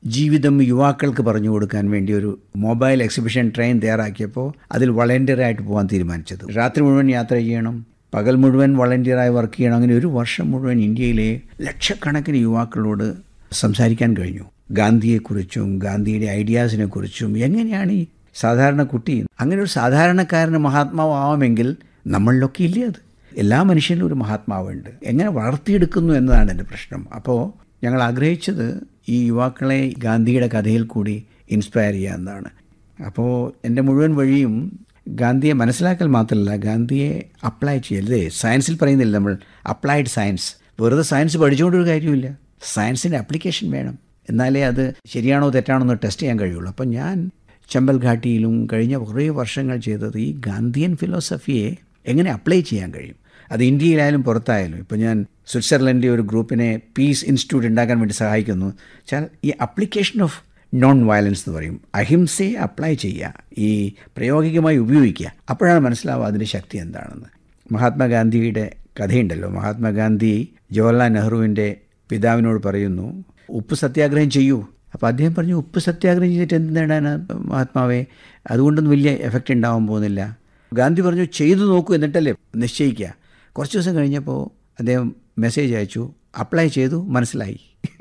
ജീവിതം യുവാക്കൾക്ക് പറഞ്ഞു കൊടുക്കാൻ വേണ്ടി ഒരു മൊബൈൽ എക്സിബിഷൻ ട്രെയിൻ തയ്യാറാക്കിയപ്പോൾ അതിൽ വളണ്ടിയറായിട്ട് പോകാൻ തീരുമാനിച്ചത് രാത്രി മുഴുവൻ യാത്ര ചെയ്യണം പകൽ മുഴുവൻ വളണ്ടിയറായി വർക്ക് ചെയ്യണം അങ്ങനെ ഒരു വർഷം മുഴുവൻ ഇന്ത്യയിലെ ലക്ഷക്കണക്കിന് യുവാക്കളോട് സംസാരിക്കാൻ കഴിഞ്ഞു ഗാന്ധിയെക്കുറിച്ചും ഗാന്ധിയുടെ ഐഡിയാസിനെ കുറിച്ചും എങ്ങനെയാണ് ഈ സാധാരണ കുട്ടി അങ്ങനെ ഒരു സാധാരണക്കാരന് മഹാത്മാവാമെങ്കിൽ നമ്മളിലൊക്കെ ഇല്ലേ അത് എല്ലാ മനുഷ്യനിലും ഒരു മഹാത്മാവുണ്ട് എങ്ങനെ വളർത്തിയെടുക്കുന്നു എന്നതാണ് എൻ്റെ പ്രശ്നം അപ്പോൾ ഞങ്ങൾ ആഗ്രഹിച്ചത് ഈ യുവാക്കളെ ഗാന്ധിയുടെ കഥയിൽ കൂടി ഇൻസ്പയർ ചെയ്യുക എന്നതാണ് അപ്പോൾ എൻ്റെ മുഴുവൻ വഴിയും ഗാന്ധിയെ മനസ്സിലാക്കൽ മാത്രമല്ല ഗാന്ധിയെ അപ്ലൈ ചെയ്യല്ലേ സയൻസിൽ പറയുന്നില്ല നമ്മൾ അപ്ലൈഡ് സയൻസ് വെറുതെ സയൻസ് പഠിച്ചുകൊണ്ടൊരു കാര്യമില്ല സയൻസിൻ്റെ അപ്ലിക്കേഷൻ വേണം എന്നാലേ അത് ശരിയാണോ തെറ്റാണോ എന്ന് ടെസ്റ്റ് ചെയ്യാൻ കഴിയുള്ളൂ അപ്പം ഞാൻ ചമ്പൽ ഘാട്ടിയിലും കഴിഞ്ഞ കുറേ വർഷങ്ങൾ ചെയ്തത് ഈ ഗാന്ധിയൻ ഫിലോസഫിയെ എങ്ങനെ അപ്ലൈ ചെയ്യാൻ കഴിയും അത് ഇന്ത്യയിലായാലും പുറത്തായാലും ഇപ്പോൾ ഞാൻ സ്വിറ്റ്സർലൻഡിലെ ഒരു ഗ്രൂപ്പിനെ പീസ് ഇൻസ്റ്റിറ്റ്യൂട്ട് ഉണ്ടാക്കാൻ വേണ്ടി സഹായിക്കുന്നു വെച്ചാൽ ഈ അപ്ലിക്കേഷൻ ഓഫ് നോൺ വയലൻസ് എന്ന് പറയും അഹിംസയെ അപ്ലൈ ചെയ്യുക ഈ പ്രായോഗികമായി ഉപയോഗിക്കുക അപ്പോഴാണ് മനസ്സിലാവുക അതിൻ്റെ ശക്തി എന്താണെന്ന് മഹാത്മാഗാന്ധിയുടെ കഥയുണ്ടല്ലോ മഹാത്മാഗാന്ധി ജവഹർലാൽ നെഹ്റുവിൻ്റെ പിതാവിനോട് പറയുന്നു ഉപ്പ് സത്യാഗ്രഹം ചെയ്യൂ അപ്പോൾ അദ്ദേഹം പറഞ്ഞു ഉപ്പ് സത്യാഗ്രഹം ചെയ്തിട്ട് എന്ത് നേടാനാ മഹാത്മാവേ അതുകൊണ്ടൊന്നും വലിയ എഫക്റ്റ് ഉണ്ടാവാൻ പോകുന്നില്ല ഗാന്ധി പറഞ്ഞു ചെയ്തു നോക്കൂ എന്നിട്ടല്ലേ നിശ്ചയിക്കുക കുറച്ച് ദിവസം കഴിഞ്ഞപ്പോൾ അദ്ദേഹം മെസ്സേജ് അയച്ചു അപ്ലൈ ചെയ്തു മനസ്സിലായി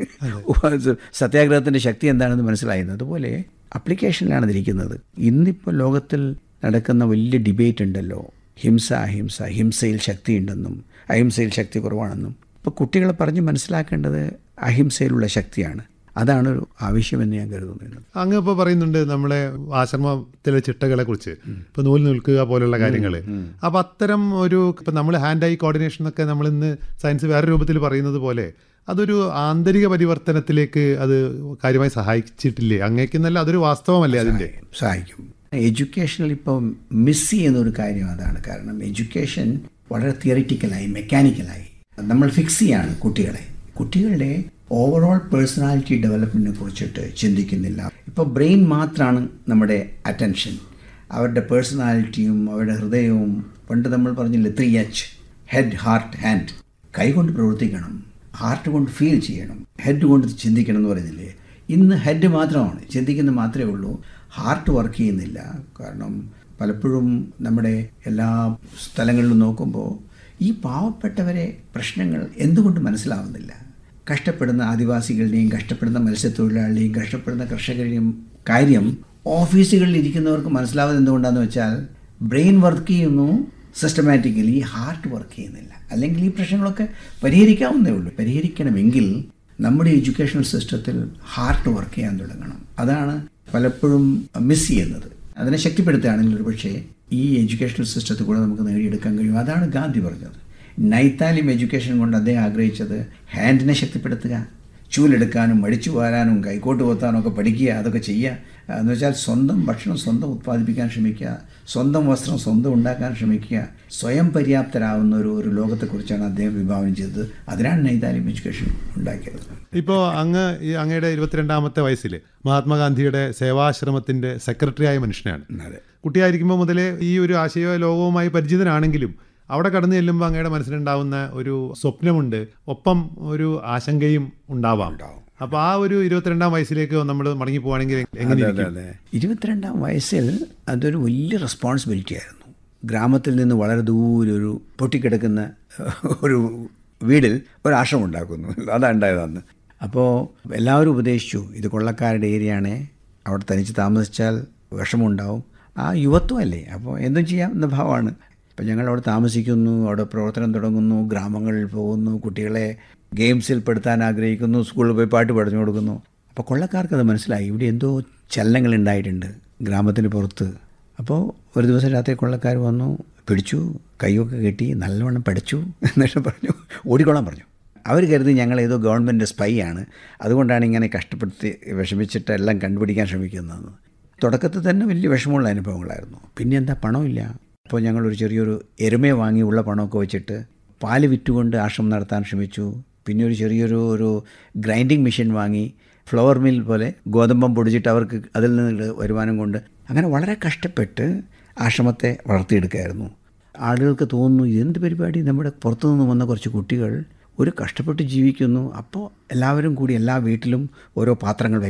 സത്യാഗ്രഹത്തിൻ്റെ ശക്തി എന്താണെന്ന് മനസ്സിലായിരുന്നു അതുപോലെ അപ്ലിക്കേഷനിലാണ് അതിരിക്കുന്നത് ഇന്നിപ്പോൾ ലോകത്തിൽ നടക്കുന്ന വലിയ ഡിബേറ്റ് ഉണ്ടല്ലോ ഹിംസ അഹിംസ ഹിംസയിൽ ശക്തിയുണ്ടെന്നും അഹിംസയിൽ ശക്തി കുറവാണെന്നും ഇപ്പോൾ കുട്ടികളെ പറഞ്ഞ് മനസ്സിലാക്കേണ്ടത് അഹിംസയിലുള്ള ശക്തിയാണ് അതാണ് ഒരു ആവശ്യമെന്ന് ഞാൻ കരുതുന്നു അങ്ങ് ഇപ്പോൾ പറയുന്നുണ്ട് നമ്മളെ ആശ്രമത്തിലെ ചിട്ടകളെ കുറിച്ച് ഇപ്പൊ നൂൽ നിൽക്കുക പോലുള്ള കാര്യങ്ങൾ അപ്പൊ അത്തരം ഒരു ഇപ്പൊ നമ്മൾ ഹാൻഡ് ഐ കോർഡിനേഷൻ ഒക്കെ നമ്മൾ ഇന്ന് സയൻസ് വേറെ രൂപത്തിൽ പറയുന്നത് പോലെ അതൊരു ആന്തരിക പരിവർത്തനത്തിലേക്ക് അത് കാര്യമായി സഹായിച്ചിട്ടില്ലേ അങ്ങേക്കെന്നല്ല അതൊരു വാസ്തവമല്ലേ അതിന്റെ സഹായിക്കും എഡ്യൂക്കേഷനിൽ ഇപ്പോൾ മിസ് ചെയ്യുന്ന ഒരു കാര്യം അതാണ് കാരണം എഡ്യൂക്കേഷൻ വളരെ തിയറിറ്റിക്കലായി മെക്കാനിക്കലായി നമ്മൾ ഫിക്സ് ചെയ്യാണ് കുട്ടികളെ കുട്ടികളുടെ ഓവറോൾ പേഴ്സണാലിറ്റി ഡെവലപ്മെൻറ്റിനെ കുറിച്ചിട്ട് ചിന്തിക്കുന്നില്ല ഇപ്പോൾ ബ്രെയിൻ മാത്രമാണ് നമ്മുടെ അറ്റൻഷൻ അവരുടെ പേഴ്സണാലിറ്റിയും അവരുടെ ഹൃദയവും പണ്ട് നമ്മൾ പറഞ്ഞില്ലേ three H head heart hand കൈകൊണ്ട് പ്രവർത്തിക്കണം ഹാർട്ട് കൊണ്ട് ഫീൽ ചെയ്യണം ഹെഡ് കൊണ്ട് ചിന്തിക്കണം എന്ന് പറയുന്നില്ലേ ഇന്ന് ഹെഡ് മാത്രമാണ് ചിന്തിക്കുന്നത് മാത്രമേ ഉള്ളൂ ഹാർട്ട് വർക്ക് ചെയ്യുന്നില്ല കാരണം പലപ്പോഴും നമ്മുടെ എല്ലാ സ്ഥലങ്ങളിലും നോക്കുമ്പോൾ ഈ പാവപ്പെട്ടവരെ പ്രശ്നങ്ങൾ എന്തുകൊണ്ട് മനസ്സിലാവുന്നില്ല കഷ്ടപ്പെടുന്ന ആദിവാസികളുടെയും കഷ്ടപ്പെടുന്ന മത്സ്യത്തൊഴിലാളികളെയും കഷ്ടപ്പെടുന്ന കർഷകരുടെയും കാര്യം ഓഫീസുകളിൽ ഇരിക്കുന്നവർക്ക് മനസ്സിലാവുന്നത് എന്തുകൊണ്ടാണെന്ന് വെച്ചാൽ ബ്രെയിൻ വർക്ക് ചെയ്യുന്നു സിസ്റ്റമാറ്റിക്കലി ഹാർട്ട് വർക്ക് ചെയ്യുന്നില്ല അല്ലെങ്കിൽ ഈ പ്രശ്നങ്ങളൊക്കെ പരിഹരിക്കാവുന്നേ ഉള്ളൂ പരിഹരിക്കണമെങ്കിൽ നമ്മുടെ എഡ്യൂക്കേഷണൽ സിസ്റ്റത്തിൽ ഹാർട്ട് വർക്ക് ചെയ്യാൻ തുടങ്ങണം അതാണ് പലപ്പോഴും മിസ് ചെയ്യുന്നത് അതിനെ ശക്തിപ്പെടുത്തുകയാണെങ്കിൽ ഒരു പക്ഷേ ഈ എഡ്യൂക്കേഷണൽ സിസ്റ്റത്തിൽ കൂടെ നമുക്ക് നേടിയെടുക്കാൻ കഴിയും അതാണ് ഗാന്ധി പറഞ്ഞത് നൈത്താലിം എഡ്യൂക്കേഷൻ കൊണ്ട് അദ്ദേഹം ആഗ്രഹിച്ചത് ഹാൻഡിനെ ശക്തിപ്പെടുത്തുക ചൂലെടുക്കാനും മടിച്ചു വാരാനും കൈക്കോട്ട് കൊത്താനും ഒക്കെ പഠിക്കുക അതൊക്കെ ചെയ്യുക എന്ന് വെച്ചാൽ സ്വന്തം ഭക്ഷണം സ്വന്തം ഉത്പാദിപ്പിക്കാൻ ശ്രമിക്കുക സ്വന്തം വസ്ത്രം സ്വന്തം ഉണ്ടാക്കാൻ ശ്രമിക്കുക സ്വയം പര്യാപ്തരാകുന്ന ഒരു ഒരു ലോകത്തെക്കുറിച്ചാണ് അദ്ദേഹം വിഭാവനം ചെയ്തത് അതിനാണ് നൈതാലിം എഡ്യൂക്കേഷൻ ഉണ്ടാക്കിയത് ഇപ്പോൾ അങ്ങ് ഈ അങ്ങയുടെ ഇരുപത്തിരണ്ടാമത്തെ വയസ്സിൽ മഹാത്മാഗാന്ധിയുടെ സേവാശ്രമത്തിന്റെ സെക്രട്ടറിയായ മനുഷ്യനാണ് അതെ കുട്ടിയായിരിക്കുമ്പോൾ മുതലേ ഈ ഒരു ആശയ ലോകവുമായി പരിചിതനാണെങ്കിലും അവിടെ കടന്നു ചെല്ലുമ്പോൾ അങ്ങയുടെ മനസ്സിലുണ്ടാവുന്ന ഒരു സ്വപ്നമുണ്ട് ഒപ്പം ഒരു ആശങ്കയും ഉണ്ടാവാം അപ്പൊ ആ ഒരു ഇരുപത്തിരണ്ടാം വയസ്സിലേക്ക് നമ്മൾ മടങ്ങി പോവാണെങ്കിൽ എങ്ങനെ ഇരിക്കും? ഇരുപത്തിരണ്ടാം വയസ്സിൽ അതൊരു വലിയ റെസ്പോൺസിബിലിറ്റി ആയിരുന്നു ഗ്രാമത്തിൽ നിന്ന് വളരെ ദൂരെ ഒരു പൊട്ടിക്കിടക്കുന്ന ഒരു വീടിൽ ഒരു ആശ്രമം ഉണ്ടാക്കുന്നു അതാണ് ഉണ്ടായത് അന്ന് അപ്പോൾ എല്ലാവരും ഉപദേശിച്ചു ഇത് കൊള്ളക്കാരുടെ ഏരിയയാണേ അവിടെ തനിച്ച് താമസിച്ചാൽ വിഷമമുണ്ടാവും ആ യുവത്വമല്ലേ അപ്പോൾ എന്തും ചെയ്യാം എന്ന ഭാവമാണ് അപ്പം ഞങ്ങൾ അവിടെ താമസിക്കുന്നു അവിടെ പ്രവർത്തനം തുടങ്ങുന്നു ഗ്രാമങ്ങളിൽ പോകുന്നു കുട്ടികളെ ഗെയിംസിൽ പെടുത്താൻ ആഗ്രഹിക്കുന്നു സ്കൂളിൽ പോയി പാട്ട് പഠിച്ചു കൊടുക്കുന്നു അപ്പോൾ കൊള്ളക്കാർക്ക് അത് മനസ്സിലായി ഇവിടെ എന്തോ ചലനങ്ങൾ ഉണ്ടായിട്ടുണ്ട് ഗ്രാമത്തിന് പുറത്ത് അപ്പോൾ ഒരു ദിവസം രാത്രി കൊള്ളക്കാർ വന്നു പിടിച്ചു കൈയൊക്കെ കെട്ടി നല്ലവണ്ണം പഠിച്ചു എന്നിട്ട് പറഞ്ഞു ഓടിക്കോളാൻ പറഞ്ഞു അവർ കരുതി ഞങ്ങൾ ഏതോ ഗവൺമെൻറ് സ്പൈ ആണ് അതുകൊണ്ടാണ് ഇങ്ങനെ കഷ്ടപ്പെടുത്തി വിഷമിച്ചിട്ട് എല്ലാം കണ്ടുപിടിക്കാൻ ശ്രമിക്കുന്നതെന്ന് തുടക്കത്തിൽ തന്നെ വലിയ വിഷമമുള്ള അനുഭവങ്ങളായിരുന്നു പിന്നെ എന്താ പണമില്ല അപ്പോൾ ഞങ്ങളൊരു ചെറിയൊരു എരുമയെ വാങ്ങി ഉള്ള പണമൊക്കെ വെച്ചിട്ട് പാല് വിറ്റുകൊണ്ട് ആശ്രമം നടത്താൻ ശ്രമിച്ചു പിന്നെ ഒരു ചെറിയൊരു ഒരു ഗ്രൈൻഡിങ് മെഷീൻ വാങ്ങി ഫ്ലവർ മിൽ പോലെ ഗോതമ്പം പൊടിച്ചിട്ട് അവർക്ക് അതിൽ നിന്ന് വരുമാനം കൊണ്ട് അങ്ങനെ വളരെ കഷ്ടപ്പെട്ട് ആശ്രമത്തെ വളർത്തിയെടുക്കുകയായിരുന്നു ആളുകൾക്ക് തോന്നുന്നു ഇതെന്ത് പരിപാടി നമ്മുടെ പുറത്തുനിന്ന് വന്ന കുറച്ച് കുട്ടികൾ ഒരു കഷ്ടപ്പെട്ട് ജീവിക്കുന്നു അപ്പോൾ എല്ലാവരും കൂടി എല്ലാ വീട്ടിലും ഓരോ പാത്രങ്ങൾ